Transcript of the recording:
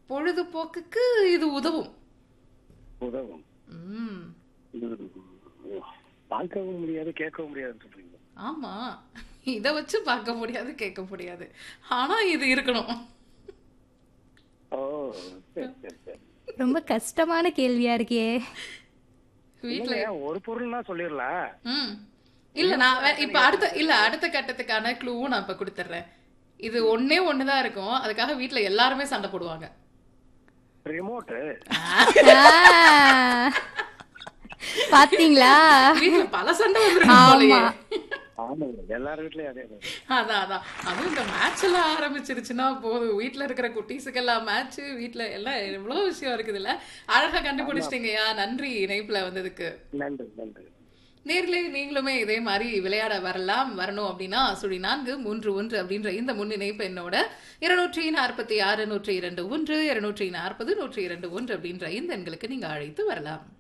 பொழுதுபோக்குக்கு இது உதவும் உதவும் ம் ம். பார்க்கவும் முடியாது கேட்கவும் முடியாதுன்னு சொல்றீங்க ஆமா இத வச்சு பார்க்க முடியாது கேட்க முடியாது ஆனா இது இருக்கணும் ஓ சரி சரி சரி ரொம்ப கஷ்டமான கேள்வியா இருக்கே வீட்ல இல்லைங்க, ஒரு பொருள்னா சொல்லிடலாம் ம் இல்ல நான் வே- இப்ப அடுத்த இல்ல அடுத்த கட்டத்துக்கான க்ளூவும் நான் இப்ப கொடுத்துட்றேன் இது ஒண்ணே ஒண்ணுதான் இருக்கும் அதுக்காக வீட்ல எல்லாருமே சண்டை போடுவாங்க ரிமோட்டு ஆ. பாத்தீங்களா வீட்ல பல சண்டை வந்துருக்கும் போலயே ஆமா. ஆமாங்க எல்லார் வீட்லயும் அதே தான். அதான் அதான் அதுவும் இந்த மேட்ச் எல்லாம் ஆரம்பிச்சிருச்சுன்னா போதும் வீட்ல இருக்கிற குட்டீஸுக்கெல்லாம் மேட்ச் வீட்ல எல்லாம் எவ்வளவு விஷயம் இருக்குதுல்ல அழகா கண்டுபிடிச்சிட்டீங்கயா நன்றி இணைப்புல வந்ததுக்கு நன்றி நன்றி நேர்ல நீங்களுமே இதே மாதிரி விளையாட வரலாம் வரணும் அப்படின்னா சுழி நான்கு மூன்று ஒன்று அப்படின்ற இந்த முன்னிணைப்பு என்னோட இருநூற்றி நாற்பத்தி ஆறு நூற்றி இரண்டு ஒன்று இருநூற்றி நாற்பது நூற்றி இரண்டு ஒன்று அப்படின்ற இந்த எண்களுக்கு நீங்க அழைத்து வரலாம்